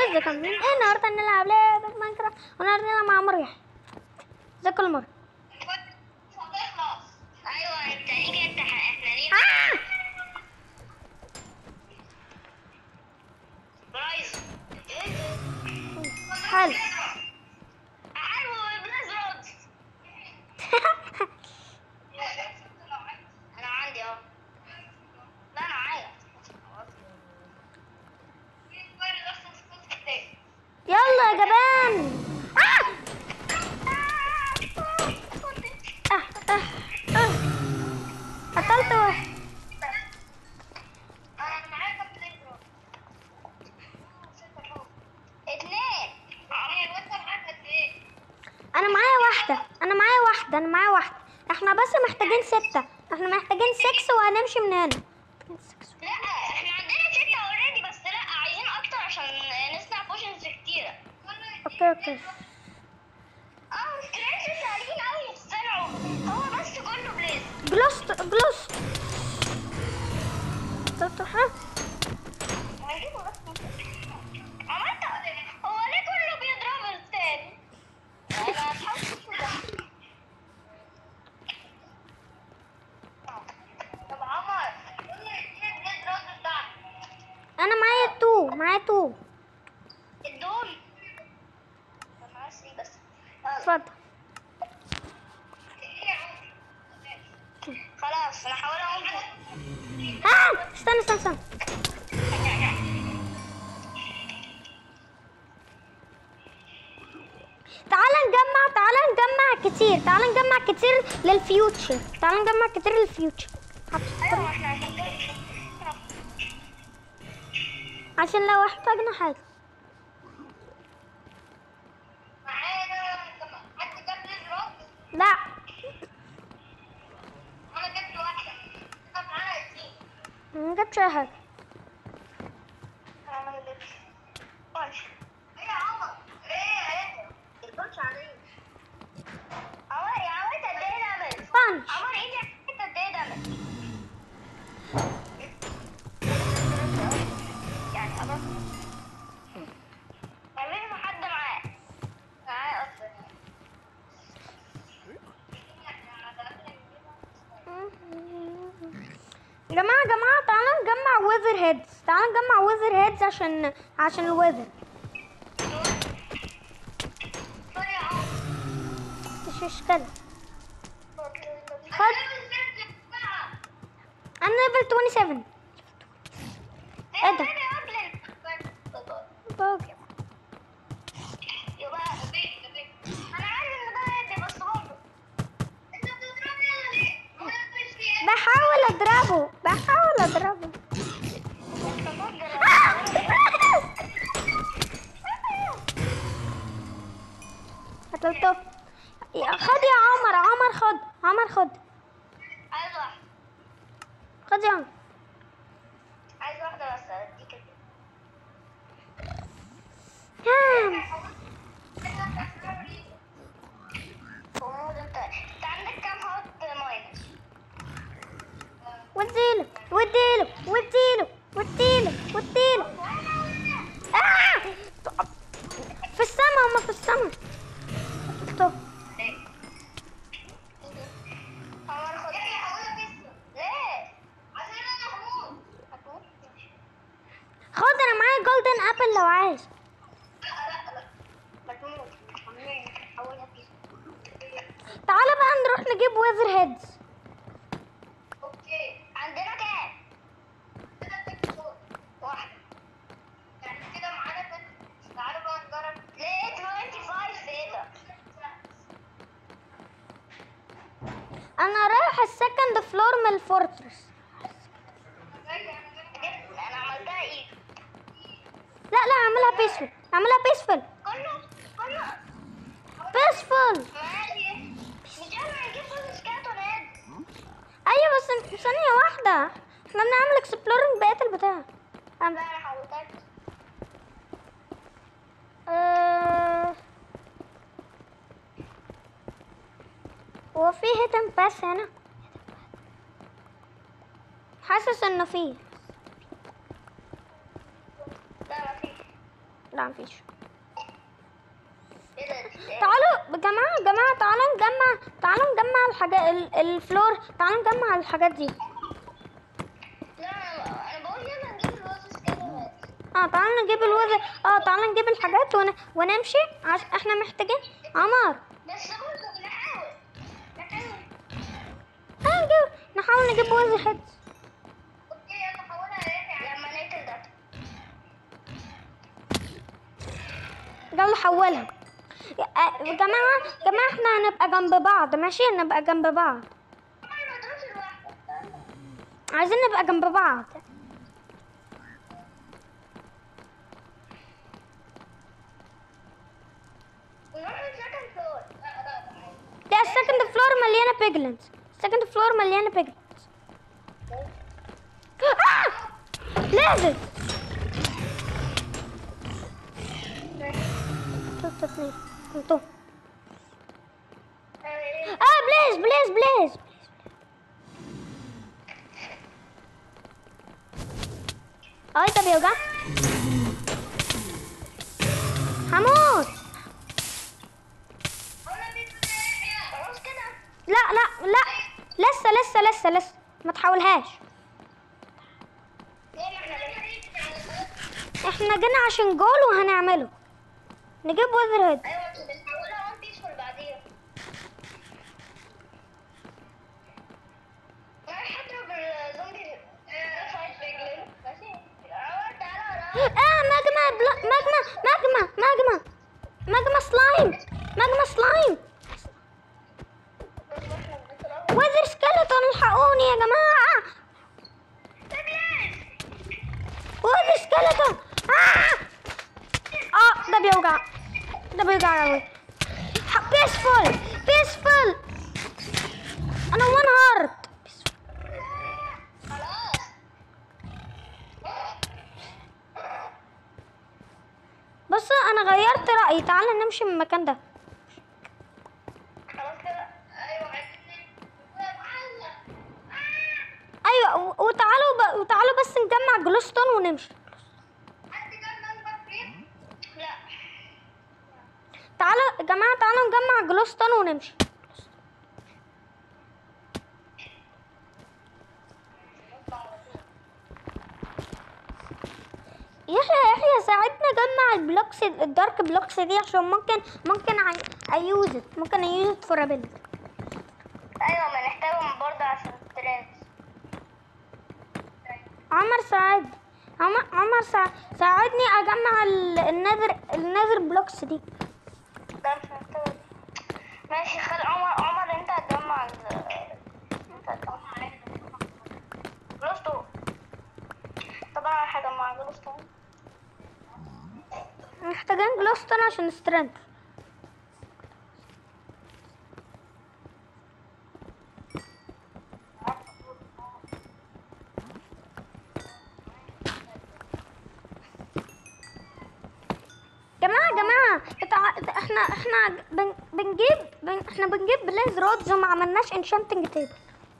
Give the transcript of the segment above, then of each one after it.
ازيكم عاملين ايه النهارده هنلعب لعبة ماينكرافت والنهارده هنلعب مع عمرو يحيى ازيك يا عمرو ايوه انت ليك انت احنا ليه آه! برايز حلو حلو بلاز رود انا عندي اهو لا انا معايا يلا يا جبان آه! آه آه آه قتلت واحد انا معايا كام بلاز رود اتنين عمير وانت معاك قد ايه انا معايا واحدة انا معايا واحدة انا معايا واحدة احنا بس محتاجين ستة احنا محتاجين سكس وهنمشي من هنا لا احنا عندنا ستة اوريدي بس لا عايزين اكتر عشان نصنع بوشنز كتيرة اوكي اوكي اه سكريتش سهلين اوي يتصنعوا هو بس كله بليز جلوست جلوست ها هنجيبه بس عملت هو ليه كله بيضرب التاني؟ انا هتحط في ده طب عمر قول لي ايه بيضرب بتاعك انا معايا تو معايا تو الدول طب معايا سي بس يلا. اتفضل خلاص انا هحاول اقوم اه استنى استنى استنى تعال نجمع تعال نجمع كتير تعال نجمع كتير للفيوتشر تعال نجمع كتير للفيوتشر ايوه احنا عايزين كده. عشان لو احتاجنا حاجة معانا حد جاب لي الرد لا انا جبت واحده طب معانا اتنين ما جبتش اي حاجة انا ما جبتش ماشي ايه يا عمر ايه ايه البنش عليه عمر يا عمر انت قد ايه دامج بانش عمر ايه انت قد ايه دامج يعني خلاص اعملي مع حد معاه معاه اصلا يا جماعة يا جماعة تعالوا نجمع ويذر هيدز تعالوا نجمع ويذر هيدز عشان عشان الويذر سوري يا عمر مش مشكلة خد انا ليفل 27 ايه ده؟ باجي. بحاول اضربه بحاول اضربه قتلته يا- خد يا عمر عمر خد عمر خد خد يا عمر ها. وديله وديله وديله وديله وديله آه! في السما هما في السما طب خد انا معايا جولدن ابل لو عايز تعالى بقى نروح نجيب ويذر هيدز اوكي عندنا كام؟ واحدة يعني كده معانا كام؟ تعالوا بقى نجرب ليه 25 ايه ده؟ انا رايح السكند فلور من الفورترس انا عملتها ايه؟ لا لا اعملها بيسفل اعملها بيسفل كله كله بيسفل ماشي مش احنا هنجيب فلوس كات ولا ايه؟ ايوه بس ثانية واحدة احنا بنعمل اكسبلورنج بقية البتاع لا انا حاولت أه... هو في هيتن باس هنا حاسس انه فيه لا ما فيش لا مفيش ايه ده إيه؟ تعالوا يا جماعة يا جماعة تعالوا نجمع تعالوا نجمع الحاجات ال- الفلور تعالوا نجمع الحاجات دي لا انا أنا بقول يلا نجيب الوزن كده بس اه تعالوا نجيب الوزن اه تعالوا نجيب الحاجات ون... ونمشي عش... احنا محتاجين عمر بس برضه نحاول نحاول اه نجيب نحاول نجيب وزن حد اوكي يلا حاولها نرجع لما نقتل ده يلا حولها يا آه، يا جماعة يا جماعة احنا هنبقى جنب بعض ماشي نبقى جنب بعض أنا ما تروحش لوحدك عايزين نبقى جنب بعض نروح للسكند فلور لا السكند فلور مليانة بيجلنز السكند فلور مليانة بيجلنز آه! لازم شفت اتنين انتو اه بليز بليز بليز اي طب يوجع هموت خلاص كده لا لا لا لسه لسه لسه لسه ما تحاولهاش ليه ما احنا بنحاول احنا جينا عشان جول وهنعمله نجيب وذر هيد ايوه بس بنحولها وان بيسفول بعدين رايح اضرب الزومبي فايت رجلين ماشي تعالى تعالى اه ماجما بلا ماجما ماجما ماجما ماجما سلايم ماجما سلايم وذر سكeleton الحقوني يا جماعة وذر سكeleton آه اه ده بيوجع ده بيوجع قوي بيسفول بيسفول انا وان هارت خلاص بص انا غيرت رأيي تعالى نمشي من المكان ده خلاص كده ايوه عايزين ايوه و- وتعالوا ب... وتعالوا بس نجمع جلوستون ونمشي حد جاب نمبر فريم؟ لا تعالوا يا جماعه تعالوا نجمع جلوستون ونمشي يحيى يحيى ساعدنا جمع البلوكس الدارك بلوكس دي عشان ممكن ممكن ايوز ممكن ايوز فور ابيلتي ايوه ما نحتاجهم برضه عشان الترند عمر ساعد عمر عمر سا... ساعدني اجمع ال- النذر النذر بلوكس دي ده مش محتاج ماشي خل عمر عمر انت هتجمع ال انت هتجمع جلوستو طبعا انا هجمع جلوستو محتاجين جلوستون عشان سترينث جماعة جماعة اتع... احنا احنا بن... بنجيب بن... احنا بنجيب بليز رودز وما عملناش انشانتنج تيبل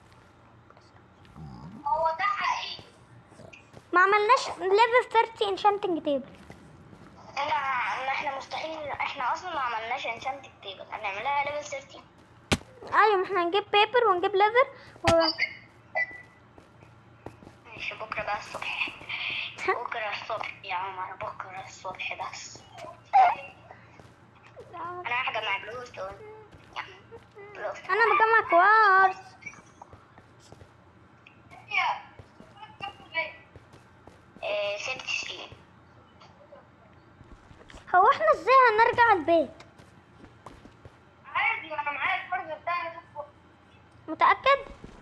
هو ده حقيقي ما عملناش ليفل 30 انشانتنج تيبل انا ان احنا مستحيل احنا اصلا ما عملناش انشانت تيبل هنعملها ليفل 13 ايوه ما احنا هنجيب بيبر ونجيب ليذر و... ماشي بكره بقى الصبح بكره الصبح يا عمر بكره الصبح بس انا هجمع جلوستون جلوستون انا بجمع كوارز إيه، ست سنين هو احنا ازاي هنرجع البيت عادي انا معايا الفرز بتاعي متأكد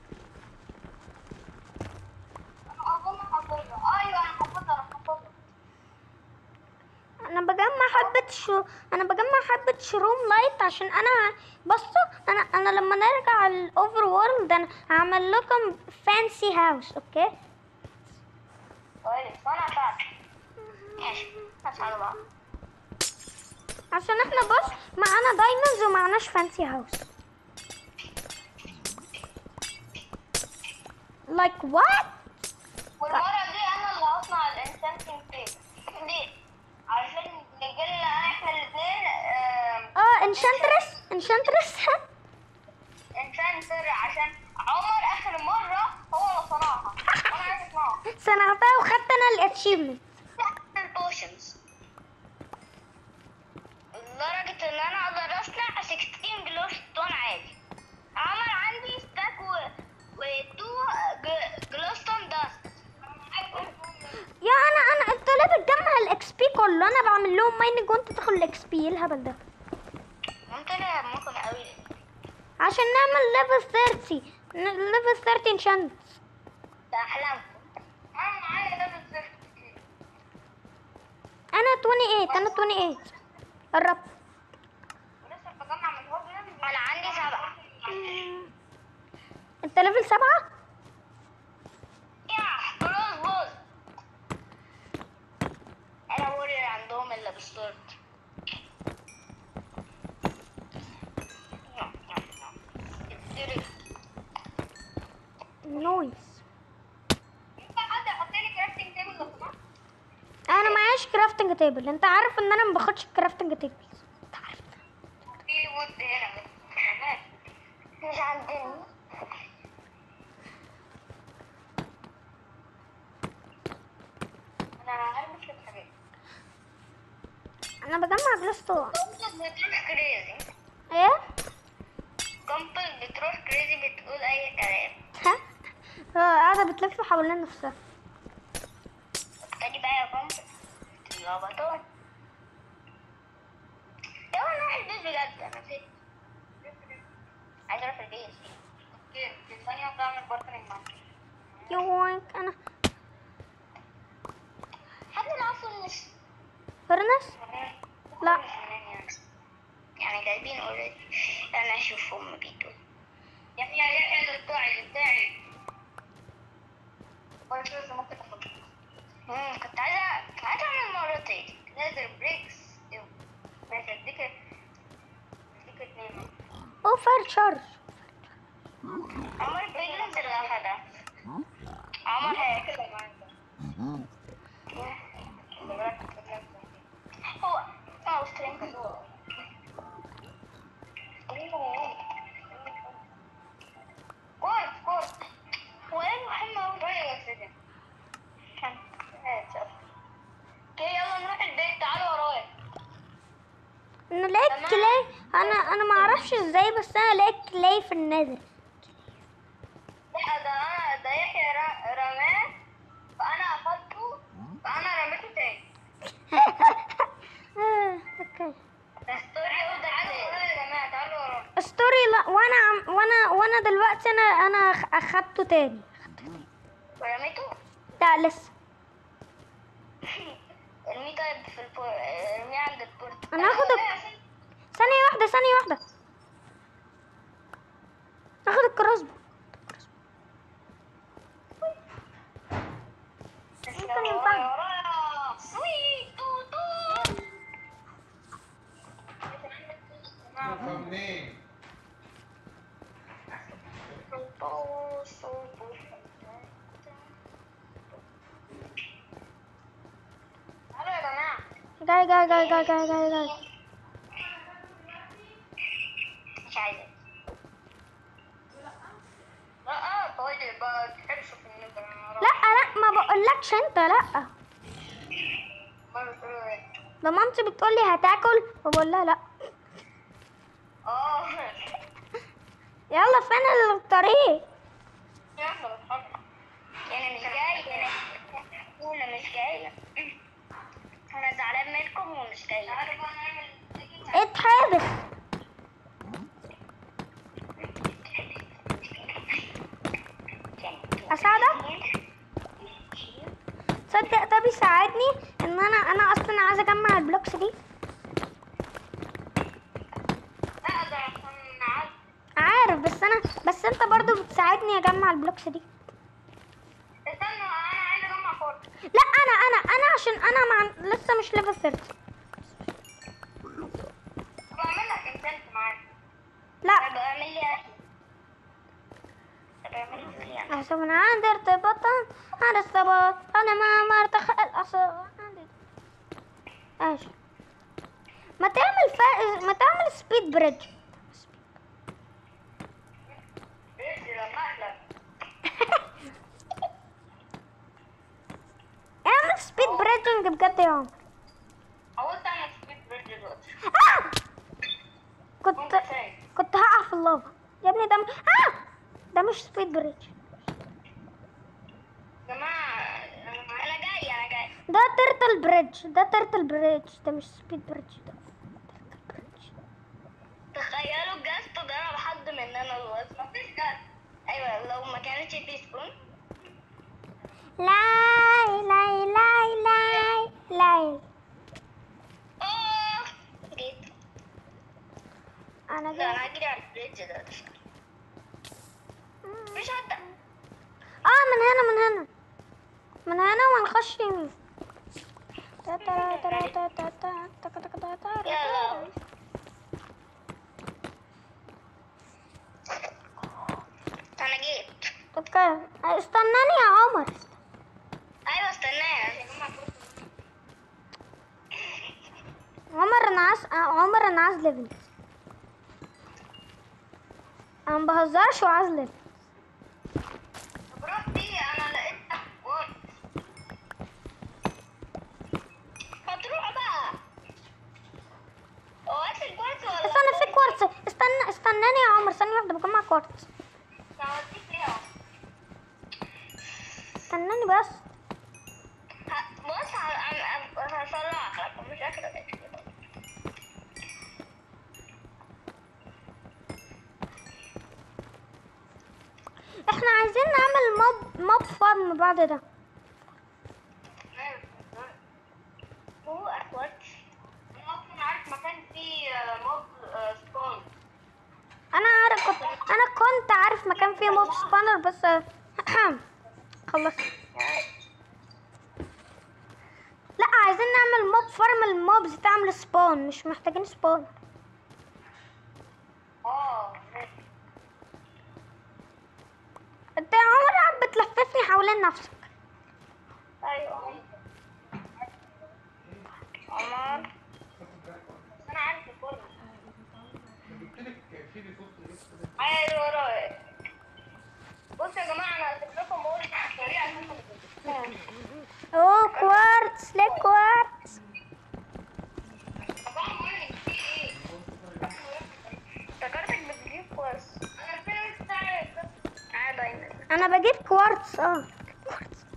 انا اظن حافظها ايوه انا حافظها انا حافظها انا بجمع حبة شو انا بجمع حبة شروم لايت عشان انا بصوا انا انا لما نرجع الاوفر وورلد انا هعمل لكم فانسي هاوس اوكي كويس وانا فاهم ماشي نسأل بعض عشان احنا بص معانا دايموندز ومعناش فانسي هاوس like what والمرة دي انا اللي هصنع الانسانتين تيب ليه؟ عشان انشانترس انشانترس انسان سر عشان عمر اخر مره هو اللي صنعها وانا عايز اصنعها صنعتها وخدت انا الاتشيفمنت البوشنز لدرجة إن أنا أقدر أصنع 16 جلو ستون عادي عمل عندي ستاك و و 2 جلو ستون داست يا انا انا انت ليه بتجمع الاكس بي كله انا بعمل لهم مايننج وانت تاخد الاكس بي ايه الهبل ده ممكن ممكن أوي عشان نعمل ليفل 30 ليفل 30 انشانت ده أحلامكم أنا معايا ليفل صفر انا 28 انا 28 قربت ولسه بجمع من هوبلن أنا عندي سبعة انت ليفل 7 يا خلاص بوز أنا وري عندهم اللي بالصورت نويس انت حد يحط لي كرافتنج تيبل لو سمحت انا معيش كرافتنج تيبل انت عارف ان انا ما باخدش كرافتنج تيبل انت عارف في وود هنا بس مش عندنا انا عارف شويه حاجات انا بجمع جلاستون كومبل بتروح كريزي ايه كومبل بتروح كريزي بتقول اي كلام ها اه قاعده بتلف حوالين نفسها ابتدي بقى يا كومبل يا بطل يا انا رايح البيت بجد انا نسيت عايز اروح البيت اوكي في ثانيه بعمل بارتنرنج معاك يوينك انا حد العصر مش فرنس لا. يعني جايبين اوريدي انا اشوف هم بيدوا يا يا يا يا بتاعي بتاعي برضه ممكن تاخد امم كنت عايزه كنت عايزه اعمل مرتين ليزر بريكس بس اديك اديك اتنين او فاير تشارج عمر بيجلس اللي اخدها عمر هياكل هو اه سترينج هو كويس كويس هو ايه مهم اوي بقى يا سيدي اوكي يلا نروح البيت تعالوا ورايا انا لقيت كلاي انا انا ما اعرفش ازاي بس انا لقيت كلاي في النادر لا ده انا ده يحيى ر- رماه فانا اخدته فانا رميته تاني آه، اوكي ستوري اوضه كده يا جماعه تعالوا ورايا ستوري لا وانا عم وانا وانا دلوقتي انا انا أخ- اخدته تاني ورميته لا لسه ارميه طيب في البور ارميه عند البورت أنا هاخد ال- ثانية واحدة ثانية واحدة اخد الكروسبو ممكن ينفعني. ورايا سويت توتو عارفة منين؟ تعالوا يا جماعة جاي جاي جاي جاي جاي جاي جاي مش عايزة لا طيب بقى تحبش في النبر لا لا ما بقولكش انت لا ما بتقولوا ايه ده مامتي بتقولي هتاكل وبقول لها لا اه يلا فين الطريق يلا بتحضر يعني مش جاي انا انا مش جاية انا زعلان منكم ومش جاية اتحابس اساعدك تصدق ده بيساعدني ان انا انا اصلا عايزه اجمع البلوكس دي لا ده عشان عارف عارف بس انا بس انت برضو بتساعدني اجمع البلوكس دي استنوا انا عايز اجمع فورت لا انا انا انا عشان انا مع... لسه مش ليفل 30 بعمل لك انسان معاك لا طب اعمل لي اكل طب اعمل لي يعني احسب انا عندي ارتباطا على الثبات انا ما ما ارتخى الاصل عندي ماشي ما تعمل فا... ما تعمل سبيد بريدج بريدج لما احلم اعمل سبيد بريدجنج بجد يا عمر حاولت اعمل سبيد بريدج دلوقتي آه! كنت وانت شايف كنت هقع في اللافا يا ابني ده م... آه! ده مش سبيد بريدج يا جماعة انا أنا جاي انا جاي ده ترتل بريدج ده ترتل بريدج ده مش سبيد بريدج ده ترتل بريدج تخيلوا الجاز تضرب حد مننا دلوقتي مفيش جاز ايوه لو ما كانتش تي سبون لاي لاي لاي لاي لاي اه جيت انا لا جاي انا هجري على البريدج ده مش حتى اه من هنا من هنا من هنا ونخش يمين تا تا تا تا تا تا تا تا تا تا تا. يا لا انا جيت اوكي استناني يا عمر ايوه استناه عمر انا عايز عمر انا عايز ليفل انا ما بهزرش وعايز ليفل بروح دي انا لقيت وات هتروح بقى هو هات الكوارت ولا استنى في كوارتز استنى استناني يا عمر ثانية واحدة بجمع كوارتز هوديك ليه استناني بس ه- بص ه- ه- ه- هصلحك لك مش اخر احنا عايزين نعمل موب موب فارم بعد ده هو اخوات انا اصلا عارف مكان فيه موب سبون انا عارف كنت انا كنت عارف مكان فيه موب سبانر بس خلصت لا عايزين نعمل موب فارم الموبز تعمل سبون مش محتاجين سبون اه انت يا عمر قاعد بتلففني حوالين نفسك ايوه عمر انا عارف الكل جبت لك في ريسورس عايز ورايا بصوا يا جماعه انا هسيب لكم اقول الطريقه عشان ما اوه كوارتز ليه كوارتز افتكرتك بتجيب كويس انا فين بتاعك عادي دايما انا بجيب كوارتز اه كوارتز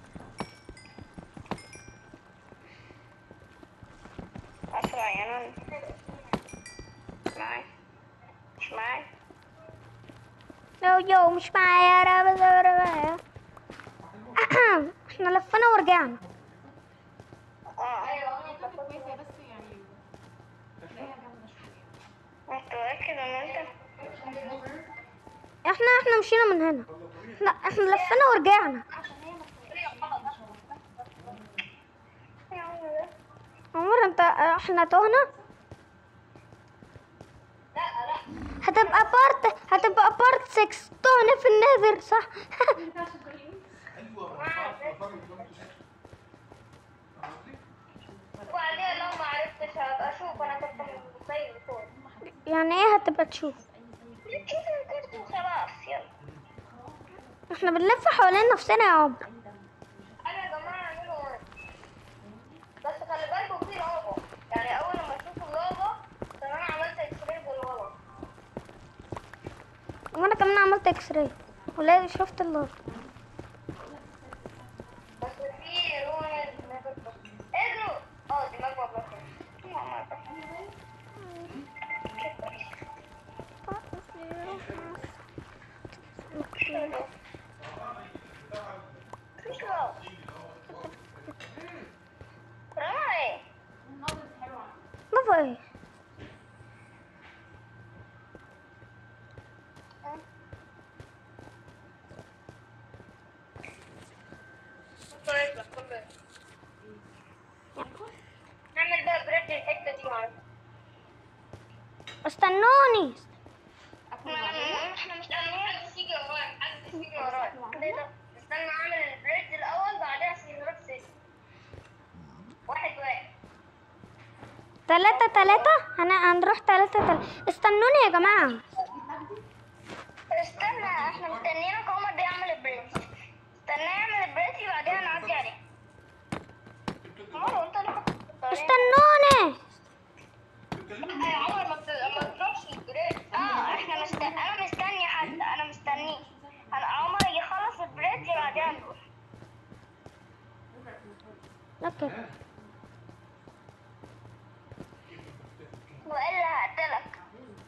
اسرع يا نون معاي مش معاي يو يو مش معايا انا بس معايا احنا لفينا ورجعنا اه كويسة بس يعني هي جامدة شوية متأكد ان انت احنا احنا مشينا من هنا احنا احنا لفينا ورجعنا عمر انت احنا تهنا هتبقى بارت هتبقى بارت 6 تهنا في النذر صح وبعدين لو ما عرفتش هبقى اشوف انا كنت متخيل فوق يعني ايه هتبقى تشوف شوف الكرت وخلاص يلا احنا بنلف حوالين نفسنا يا عمر انا يا جماعه اعملوا بس خلي بالكم في لافا يعني اول ما تشوفوا اللافا تمام انا عملت اكسري بالغلط وانا كمان عملت اكس راي ولا شفت اللوت بس في لون اجروا اه دي مجموعة بلاك راي ما في نعمل بقى بريد الحتة دي معاك استنوني احنا مش محدش يجي ورايا محدش يجي ورايا ليه ده؟ استنى اعمل البريد الاول بعدها سيبك سيب واحد واحد تلاتة تلاتة هن... هنروح تلاتة تلاتة استنوني يا جماعة استنى احنا مستنيينك عمر بيعمل البريدج استنى يعمل البريدج بعدين نعدي عليه عمر وانت اللي حطيت الطريق. استنوني لا يا عمر ما بت- ما تروحش البريدج اه احنا مست... انا مستني حد انا مستنيه انا عمر يخلص البريدج بعدين نروح اوكي والا هقتلك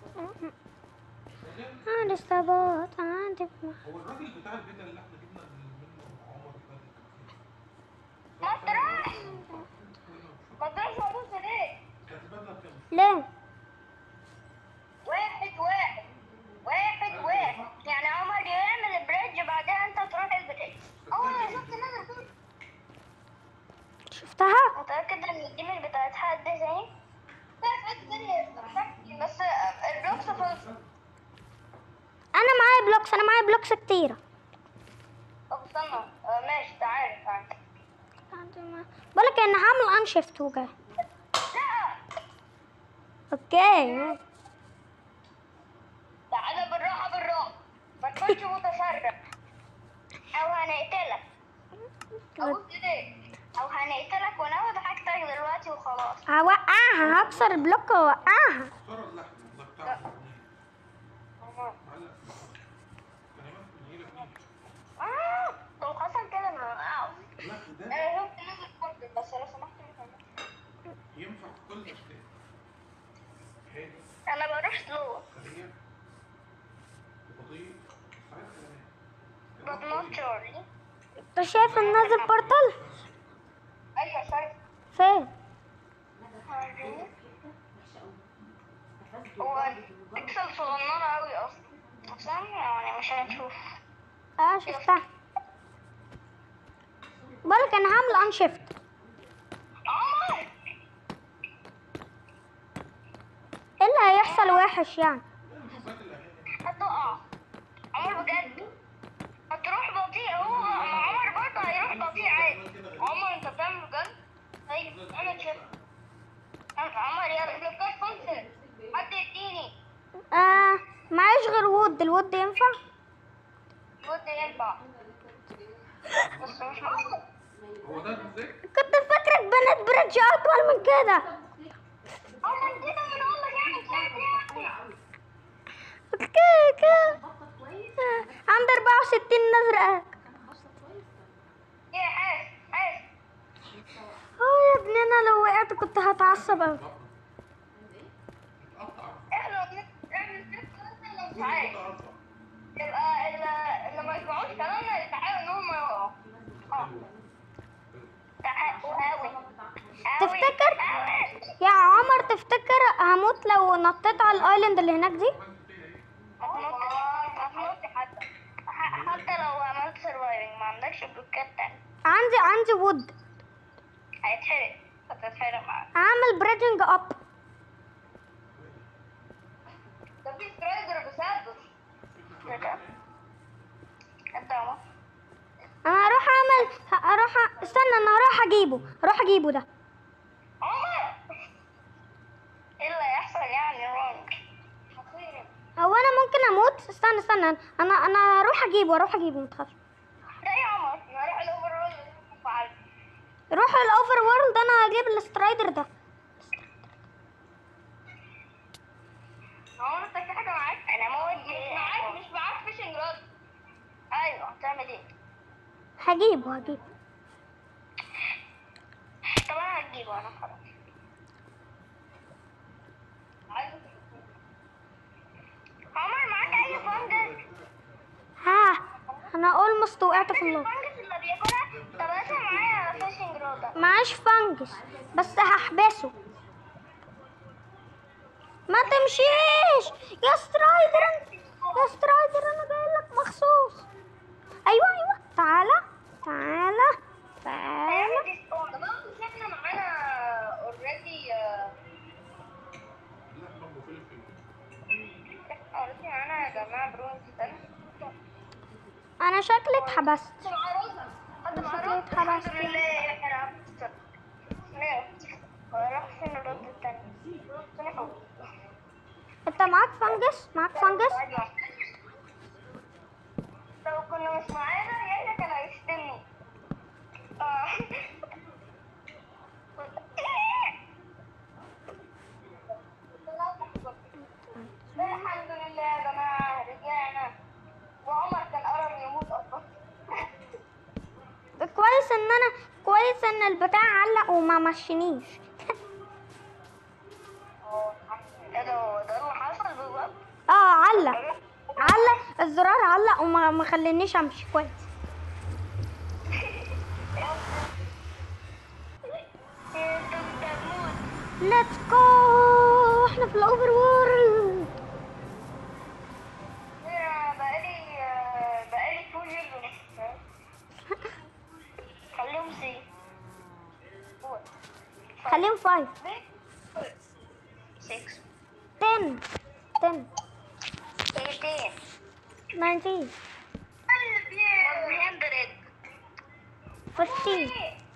عندي استباط عندي هو الراجل بتاع الفيلا اللي احنا جبنا منه عمر ده ما تروحش ما تروحش فلوس ليه كانت بدله بكام؟ ليه واحد واحد واحد واحد يعني عمر يعمل البريدج بعدين انت تروح البريدج اه شفت نزل فيه شفتها متأكد ان دي مش بتاعت حد تاني؟ لا في الدنيا بس البلوكس خلص انا معايا بلوكس انا معايا بلوكس كتيرة طب استنى آه، ماشي تعالى تعالى بقولك ان هعمل انشفت وجاي لا اوكي تعالى بالراحة بالراحة ما تكونش متسرع او هنقتلك او كده او هنقتلك وناخد حاجتك دلوقتي وخلاص هوقعها هكسر البلوك واوقعها صار اللحم ده بتاع معلق كلمات من هنا اه لو حصل كده انا هقع. اللحم ده انا شفت نزل كورد بس لو سمحت ما تعملش. ينفع في كل الاشكال هادي انا بروح سلو سريع وبطيء ساعات كلام but not Charlie انت شايف النازل بورتال ايوه شايف فين هو بيكسل صغننة أوي أصلا أصلا يعني مش هنشوف اه شفتها بقولك انا هعمل انشفت عمر ايه اللي هيحصل وحش يعني هتقع عمر بجد هتروح بطيء هو عمر برضه هيروح بطيء عادي عمر انت بتعمل بجد؟ طيب انا تشيب عمر يلا بلوكات فانكشن حد يديني آه معيش غير وود الوود ينفع بود ينفع بس مش معقول هو ده ازاي؟ كنت فاكرك بنت بريدج اطول من كده عمر ادينا من اقول لك اعمل كده يعني اوكي اوكي آه، عندي 64 نزرة يا حاس حاس اه يا ابني انا لو وقعت كنت هتعصب اوي اتقطع احنا بنعمل كده لو ساعات اتقطع يبقى اللي اللي ما يسمعوش كلامنا يستحقوا ان هم يقعوا اه يستحقوا قوي تفتكر يا عمر تفتكر هموت لو نطيت على الايلاند اللي هناك دي هتنط حتى ح- حتى لو عملت سرفايفنج ما عندكش بلوكات تاني عندي عندي وود هيتحرق هتتحرق معاك اعمل بريدجنج اب ده في سترايدر بسبب انت عمر انا هروح اعمل ه- اروح أ- استنى انا هروح اجيبه هروح اجيبه ده عمر ايه اللي هيحصل يعني رونج هو انا ممكن اموت استنى استنى انا انا هروح اجيبه هروح اجيبه متخافش لا يا عمر نروح الاوفر رول فعل روح الاوفر وورلد انا هجيب السترايدر ده عمر انت في حاجه معاك انا موت مش معاك مش معاك فيشنج رود ايوه هتعمل ايه هجيبه هجيبه طب انا هجيبه انا خلاص عايزه عمر معاك اي فانجس ها انا اولموست وقعت في اللوب الفانجس اللي بياكلها طب انا معايا فيشنج رود معاش فانجس بس هحبسه ما تمشيش يا سترايدر انت يا سترايدر انا جاي لك مخصوص ايوه ايوه تعالى تعالى تعالى طب مش احنا معانا اوريدي اللحمه وفلفل اوريدي معانا يا جماعه برونز استنى انا شكلي اتحبست حد معاه رز حد معاه شكلي رز اتحبست الحمد لله يا رب راح فين الرد التاني انت معاك فنجس معاك فنجس لو كنا مش معانا يعني كان هيشتمني اه الحمد لله يا جماعة رجعنا وعمر كان قرب يموت أصلا كويس ان انا كويس ان البتاع علق وما مشينيش ايه ده ده اللي حصل بالظبط اه علق علق الزرار علق وما ما خلينيش امشي كويس انت بتموت ليتس جو احنا في الاوفر وورلد انا بقالي بقالي 2 years خليهم سي خليهم فايف 6 10 10 18 19 100 15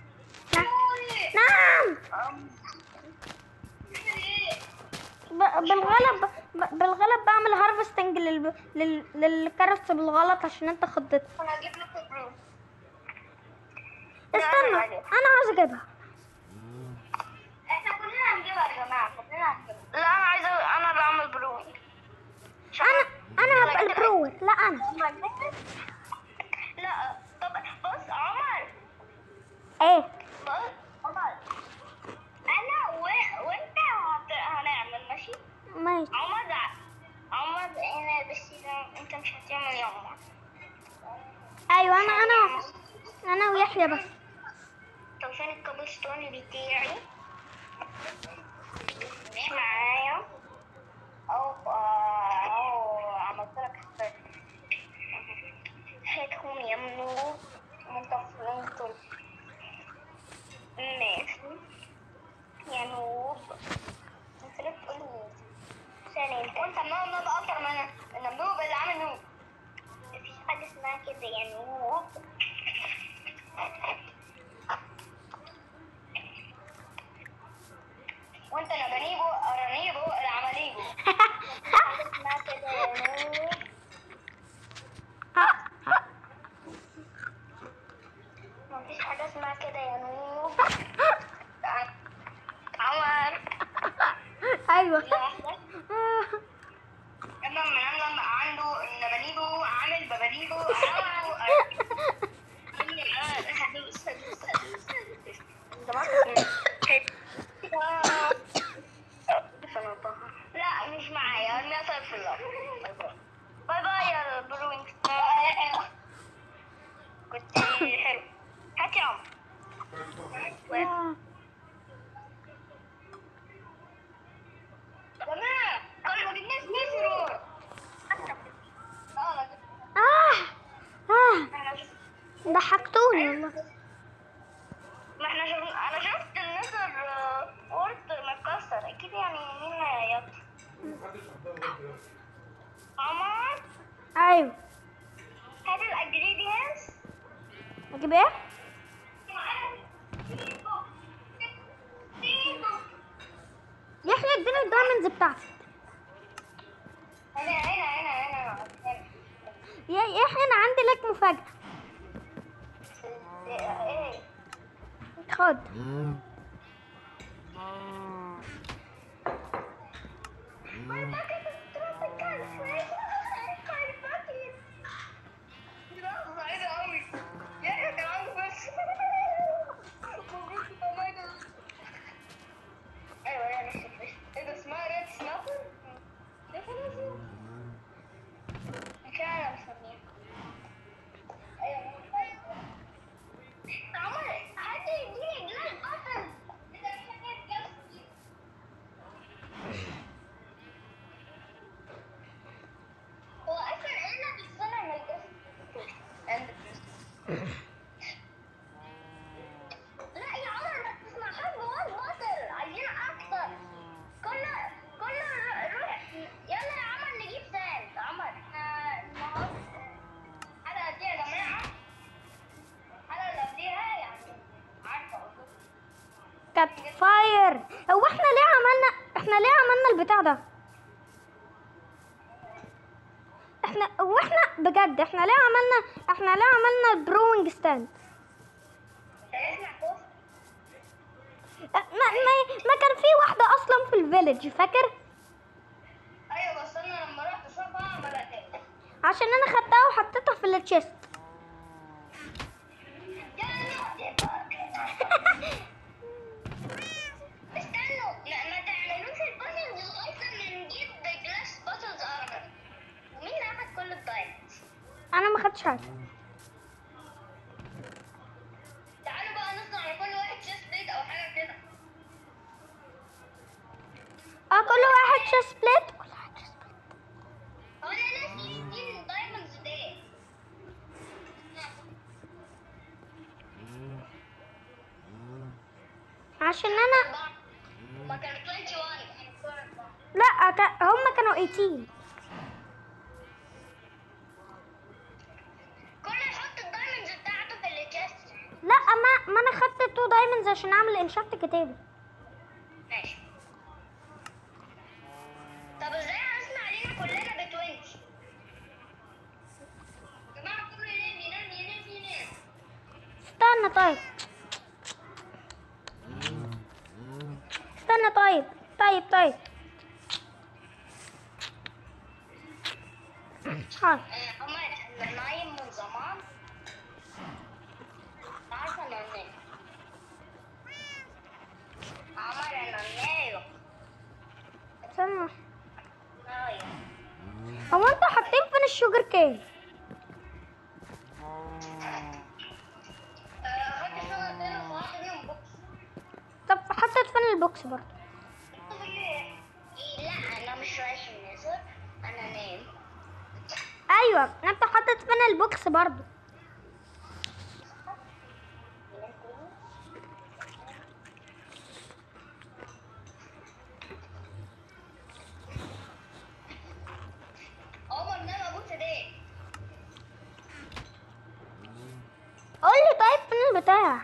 نعم ب- بالغلط ب- بالغلط بعمل هارفستنج لل... لل... للكارت بالغلط عشان انت خضتها انا هجيب لكم برو استنى انا عاوز اجيبها احنا كلنا هنجيبها يا جماعه كلنا هنجيبها لا انا عايزه انا اللي اعمل برو انا انا هبقى البرور لا انا لا طب بص عمر ايه بص عمر انا و... وانت هت... هنعمل ماشي ماشي عمر عمر انا بس إذا انت مش هتعمل يا عمر ايوه انا انا انا ويحيى بس طب فين الكابلستون بتاعي مش معايا او او عملت لك حساب هاتهم يا منو وانت فلنتم ماشي يا نوب انت ليه بتقول لي ثانية انت وانت منوب نوب اكتر من من النوب اللي عامل نوب مفيش حاجة اسمها كده يا نوب وانت لبنيبو ارانيبو العمليبو اسمها كده يا نوب مفيش حاجة اسمها كده يا نوب عمر ايوه لوحدك لما لما عنده لبنيبو عامل ببنيبو لا مش معايا انا اسال في الله باي باي يا بروينج كنت حلو هات يا عمر جماعة قالوا ما جبناش مسرور اه اه اه احنا شفت ضحكتوني والله ما احنا شفت انا شفت النسر قرط متكسر اكيد يعني مين هيط محدش عندها وقت دلوقتي. عمر ايوه هات الانجريدينتس اجيب ايه يحيى اديني الدايموندز بتاعتي هنا هنا هنا هنا يا يحيى انا عندي لك مفاجأة ايه خد عمر حد يديني جلاس بطل فاير هو احنا ليه عملنا احنا ليه عملنا البتاع ده احنا هو احنا بجد احنا ليه عملنا احنا ليه عملنا البروينج ستاند اسمع بوست ما, ما, ما كان في واحدة أصلا في الفيلج فاكر؟ ايوه بس انا لما رحت اشوفها ما لقيتهاش عشان أنا خدتها وحطيتها في التشيست استنوا ما, ما تعملوش البازلز اصلا نجيب جلاس بازلز ارمر ومين اللي اخد كل الدايموندز أنا ما خدتش حاجة تعالوا بقى نصنع لكل واحد شيست بيت او حاجه كده اه كل واحد شيست بليت كل واحد chest plate. هو انا ناسي ندي الدايموندز دي عشان أنا ما كانوا 21 لا كا- هم كانوا 18 كل يحط الدايموندز بتاعته في التشيست لا ما ما أنا خدت 2 دايموندز عشان أعمل انشاء كتابي ماشي طب ازاي هنصنع علينا كلنا بتوينز يا جماعه كله ينام ينام ينام ينام استنى طيب استنى طيب طيب طيب حاضر آه، عمر انا نايم من زمان عارفه انا نايم عمر انا نايم استنى نايم هو انتوا حاطين فين الشوجر كين آه، حط شغل تاني وصراحة اليوم بوكس طب حطيت فين البوكس برضه إيه، لا انا مش رايح النزل انا نايم ايوه انت حطيت فين البوكس برضه عمر نام ابوس ايديه قول لي طيب فين البتاع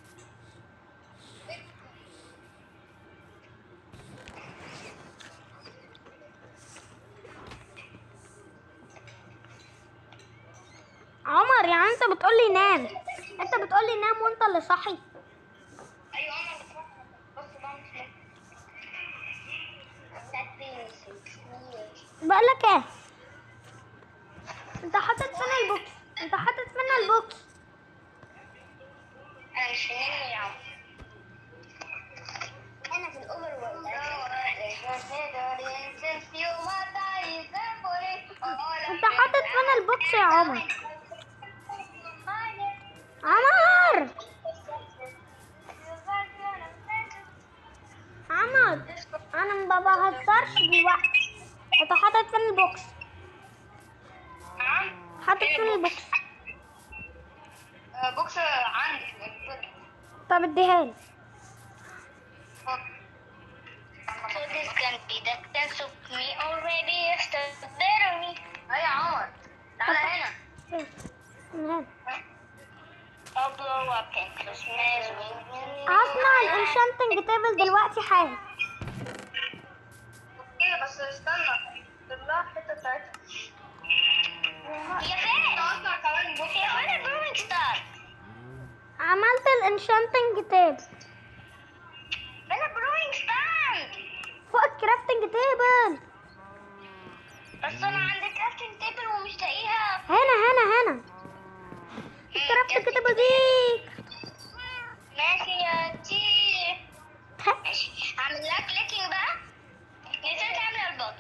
عمر يعني انت بتقول لي نام انت بتقول لي نام وانت اللي صاحي ايوه عمر بص بقى مش بقول لك ايه انت حاطط فين البوكس انت حاطط فين البوكس انا مش فاهمني يا عم انا في الاوفر وورلد انت حاطط فين البوكس يا عمر عمر عمر انا ما بهزرش دلوقتي انت حاطط فين البوكس حاطط فين البوكس بوكس عندي طب اديها لي So this can be the sense of me already yesterday me. أي عمر تعالى هنا. إيه؟ من هنا. I'll blow up in Christmas with هصنع الانشانتنج تيبل دلوقتي حالا اوكي بس استنى بالله الحتة بتاعتها هي فين؟ اصنع كمان بوكس هي فين البرومينج ستار؟ عملت الانشانتنج تيبل فين البرومينج ستاند؟ فوق الكرافتنج تيبل بس انا عندي كرافتنج تيبل ومش لاقيها هنا هنا هنا الكرافتنج تيبل دي ماشي يا تي ماشي هعمل لها كليكينج بقى نسيت اعمل البط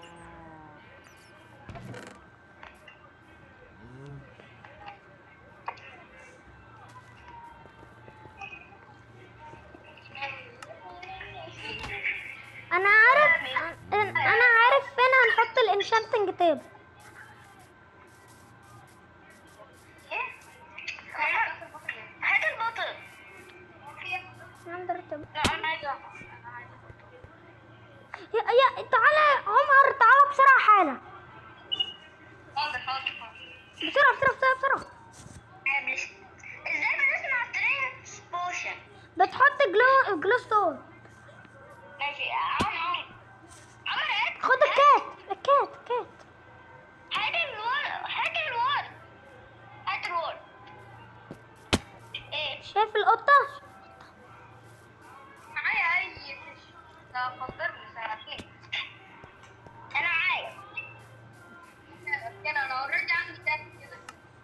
انا عارف أن- انا عارف فين هنحط الانشانتنج تيبل هات البطل نقدر تب- لا انا عايزه يا يا تعالى يا عمر تعالى بسرعة حالا حاضر حاضر حاضر بسرعة بسرعة بسرعة بسرعة قبل ازاي بنصنع ترين بوشن بتحط جلو جلو ستون ماشي عمر عمر عمر هات خد الكات الكات كات هات الورق هات الورق هات الورق ايه شايف القطة معايا اي لا فكرني سنتين انا عايز انا اوريدي عندي تاك كده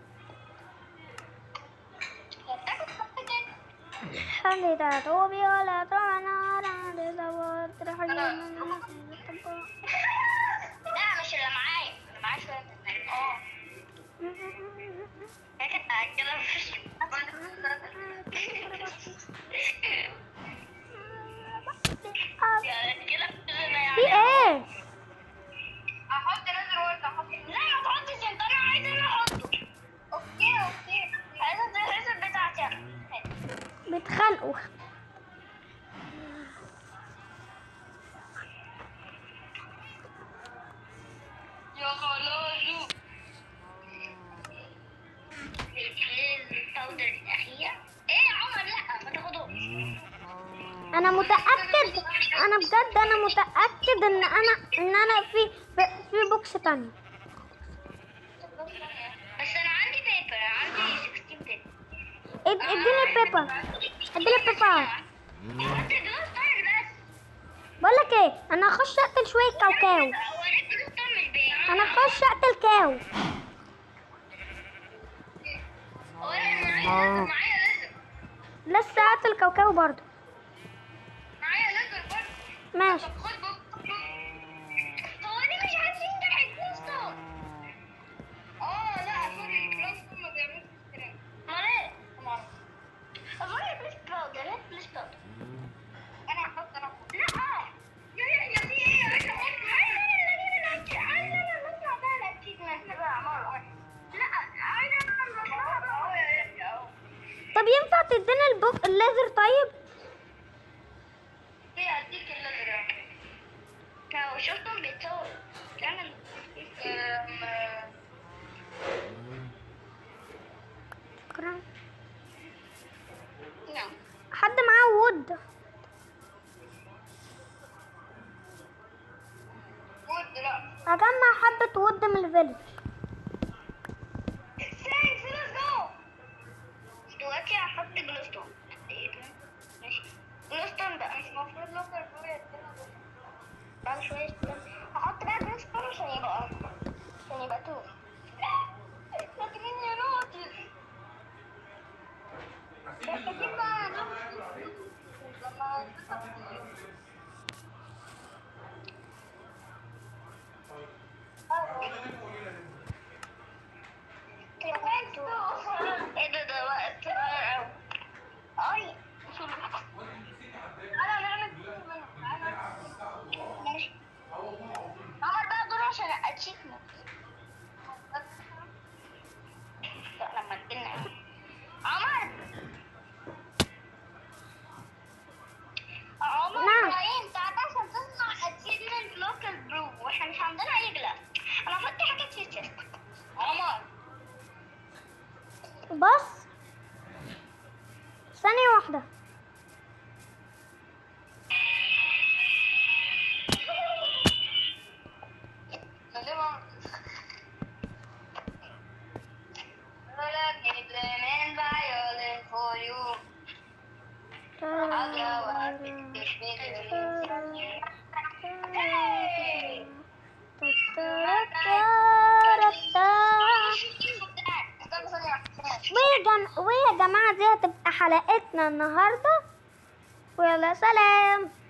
تاكل حاجة خلي ده توبي ولا ترانا رانا زوات رحلي لا مش اللي معايا اللي معايا شوية اه هيك كده مش في ايه احط نزل ورد احط لا ما تحطش انت انا عايز انا احطه اوكي اوكي عايز الريزر بتاعتي انا بيتخانقوا يا خلاص الباودر الأخيرة ايه يا عمر لا ما تاخدوش انا متاكد انا بجد انا متاكد ان انا ان انا في في- في بوكس تاني بس انا عندي بيبر انا عندي 16 بيبر اد- اديني البيبر اديني البيبر انت دوس طيب بس بقول لك ايه انا هخش اقتل شويه كاوكاو وريك دوس طيب مش انا هخش اقتل كاو هو انا معايا لازم معايا لازم لسه اقتل كاوكاو برضو معايا لازم برضه ماشي طب خد بوك هو دي مش عايزين تحت ستون اه لا سوري كلاس ما بيعملش اشتراك امال ايه؟ امال امال بليز باودر ليه بليز باودر انا هحط انا هحط لا يا يا يا في ايه يا باشا حط عايز انا اللي اجيب الأكل. عايز انا اللي اطلع بقى الاتشيفمنت بقى عمار لا عايز انا اللي اطلع بقى اهو يا يا اهو طب ينفع تديني البوك الليزر طيب ايه اديك الليزر لو شفتم بيتصور كامل شكرا نعم حد معاه وود ود لا هجمع حبة وود من الفيلج سيف ليتس جو دلوقتي هحط جلوستون ماشي جلوستون بقى مش المفروض لوكر شوية بعد شوية هحط بقى جلوستون عشان يبقى أكبر عشان يبقى تو لكن إني ناقص محتاجين بقى ناقص لما ايه ده ده وقت صغير أوي. اي انا نعمل ماشي عمر بقى دور عشان اتشيكمنت لما تجينا عمر عمر نعم. ابراهيم تعالى عشان تصنع اتشيكمنت لوكال برو واحنا مش عندنا اي جلاس انا هحط حاجات في الشيست عمر بص ثانية واحدة سلمة Lola gave lemon violin for you. I'll go out with this Hey! استنى ثانية واحدة. ويا جم... ويا جماعة دي هتبقى حلقتنا النهاردة ويلا سلام